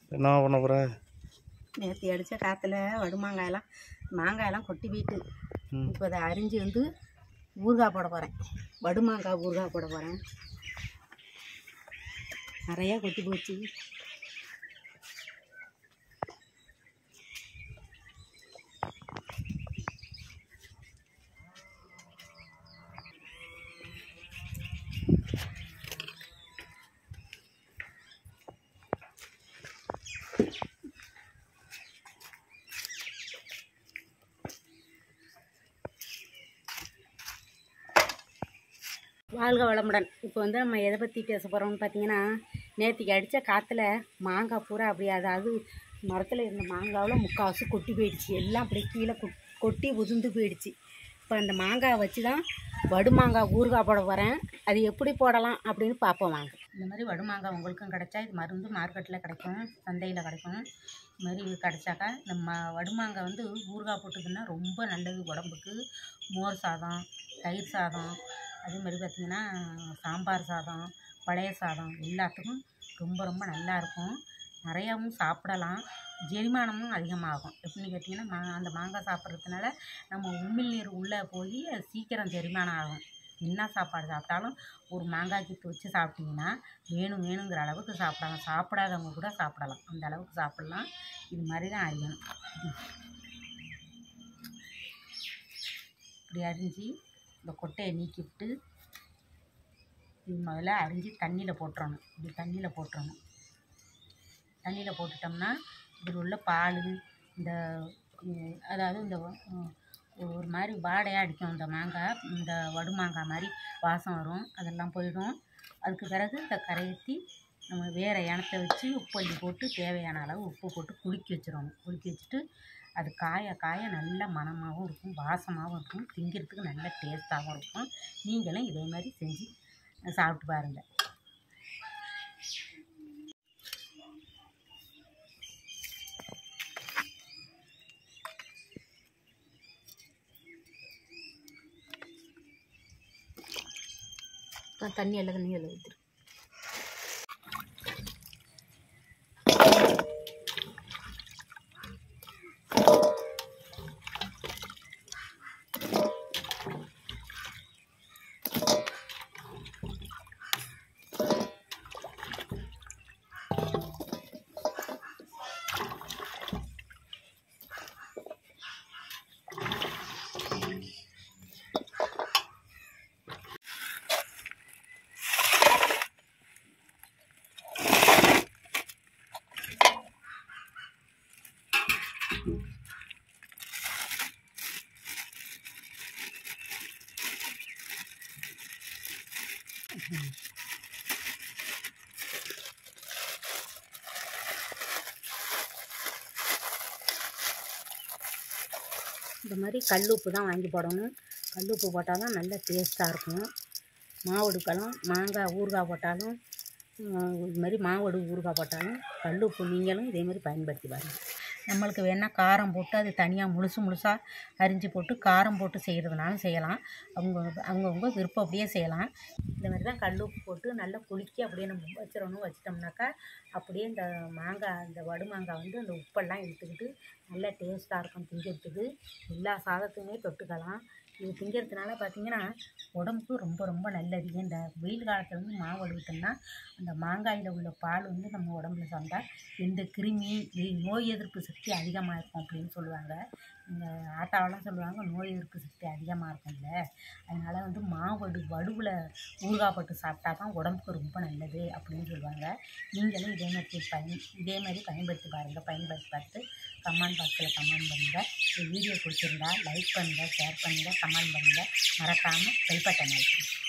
என்ன பண்ண போகிற நேற்று அடித்த காற்றுல வடுமாங்காயெல்லாம் மாங்காயெல்லாம் கொட்டி போயிட்டு ம் இப்போ அதை அரிஞ்சு வந்து ஊறுகாய் போட போகிறேன் வடுமாங்காய் ஊறுகாய் போட போகிறேன் நிறையா கொட்டி போச்சு வாழ்க வளமுடன் இப்போ வந்து நம்ம எதை பற்றி பேச போகிறோம்னு பார்த்தீங்கன்னா நேற்றுக்கு அடித்த காற்றுல மாங்காய் பூரா அப்படி அதாவது மரத்தில் இருந்த மாங்காவில் முக்கால்வாசி கொட்டி போயிடுச்சு எல்லாம் அப்படியே கீழே கொ கொட்டி உதிர்ந்து போயிடுச்சு இப்போ அந்த மாங்காய் வச்சு தான் வடுமாங்காய் ஊறுகாய் போட போகிறேன் அது எப்படி போடலாம் அப்படின்னு பார்ப்போம் வாங்க இந்த மாதிரி வடுமாங்காய் உங்களுக்கும் கிடைச்சா இது மருந்து மார்க்கெட்டில் கிடைக்கும் சந்தையில் கிடைக்கும் இது மாதிரி கிடைச்சாக்கா இந்த ம வடுமாங்காய் வந்து ஊறுகாய் போட்டுதுன்னா ரொம்ப நல்லது உடம்புக்கு மோர் சாதம் தயிர் சாதம் அதே மாதிரி பார்த்திங்கன்னா சாம்பார் சாதம் பழைய சாதம் எல்லாத்துக்கும் ரொம்ப ரொம்ப நல்லா இருக்கும் நிறையாவும் சாப்பிடலாம் ஜெரிமானமும் அதிகமாகும் எப்படின்னு கேட்டிங்கன்னா மா அந்த மாங்காய் சாப்பிட்றதுனால நம்ம உமிழ் நீர் உள்ளே போய் அது சீக்கிரம் செரிமானம் ஆகும் என்ன சாப்பாடு சாப்பிட்டாலும் ஒரு மாங்காய் கித்து வச்சு சாப்பிட்டிங்கன்னா வேணும் வேணுங்கிற அளவுக்கு சாப்பிடலாம் சாப்பிடாதவங்க கூட சாப்பிடலாம் அந்த அளவுக்கு சாப்பிட்லாம் இது மாதிரி தான் அறியணும் இப்படி அரிஞ்சு இந்த கொட்டையை நீக்கிவிட்டு இது முதல்ல அரிஞ்சு தண்ணியில் போட்டுறணும் இப்படி தண்ணியில் போட்டுறணும் தண்ணியில் போட்டுட்டோம்னா இதில் உள்ள பால் இந்த உம், அதாவது இந்த உம், ஒரு மாதிரி வாடையாக அடிக்கும் இந்த மாங்காய் இந்த வடு மாங்காய் மாதிரி வாசம் வரும் அதெல்லாம் போயிடும் அதுக்கு பிறகு இந்த கரையத்தி நம்ம வேறு இனத்தை வச்சு உப்பள்ளி போட்டு தேவையான அளவு உப்பு போட்டு குலுக்கி வச்சிடணும் குலுக்கி வச்சுட்டு அது காய காய நல்ல மணமாகவும் இருக்கும் வாசமாகவும் இருக்கும் திங்கிறதுக்கு நல்ல டேஸ்ட்டாகவும் இருக்கும் நீங்களும் இதே மாதிரி செஞ்சு சாப்பிட்டு பாருங்கள் தண்ணி எல்லாம் தண்ணி எல்லாம் ஊற்றிரு இந்த மாதிரி கல் உப்பு தான் வாங்கி போடணும் கல் உப்பு போட்டால் தான் நல்ல டேஸ்ட்டாக இருக்கும் மாவடுக்கெல்லாம் மாங்காய் ஊறுகாய் போட்டாலும் உம், இது மாதிரி மாவடு ஊறுகாய் போட்டாலும் கல் உப்பு நீங்களும் இதே மாதிரி பயன்படுத்தி பாருங்கள் நம்மளுக்கு வேணால் காரம் போட்டு அது தனியாக முழுசு முழுசாக அரிஞ்சு போட்டு காரம் போட்டு செய்கிறதுனாலும் செய்யலாம் அவங்க அவங்கவுங்க விருப்பம் அப்படியே செய்யலாம் இந்த மாதிரி தான் கல் உப்பு போட்டு நல்லா குலுக்கி அப்படியே நம்ம வச்சிடணும் வச்சிட்டோம்னாக்கா அப்படியே இந்த மாங்காய் இந்த வடு மாங்காய் வந்து அந்த உப்பெல்லாம் இழுத்துக்கிட்டு நல்ல டேஸ்ட்டாக இருக்கும் திங்கிறதுக்கு எல்லா சாதத்துக்குமே தொட்டுக்கலாம் இது திங்கிறதுனால பார்த்தீங்கன்னா உடம்புக்கு ரொம்ப ரொம்ப நல்லது இந்த வெயில் காலத்தில் வந்து மாவு அழுவிட்டோம்னா அந்த மாங்காயில் உள்ள பால் வந்து நம்ம உடம்புல சாப்பிட்டா எந்த கிருமி இ- நோய் எதிர்ப்பு சக்தி அதிகமாக இருக்கும் அப்படின்னு சொல்லுவாங்க இந்த ஆட்டாவெல்லாம் சொல்லுவாங்க நோய் எதிர்ப்பு சக்தி அதிகமாக இருக்கும்ல அதனால் வந்து மாவடு வடுவில் ஊறுகாய் போட்டு சாப்பிட்டா தான் உடம்புக்கு ரொம்ப நல்லது அப்படின்னு சொல்லுவாங்க நீங்களும் இதே மாதிரி பயன் இதே மாதிரி பயன்படுத்தி பாருங்கள் பயன்படுத்தி பார்த்து கமெண்ட் பாக்ஸில் கமெண்ட் பண்ணுங்கள் இந்த வீடியோ பிடிச்சிருந்தா லைக் பண்ணுங்கள் ஷேர் பண்ணுங்கள் கமெண்ட் பண்ணுங்கள் மறக்காமல் பெல் பட்டன் அழுத்துங்க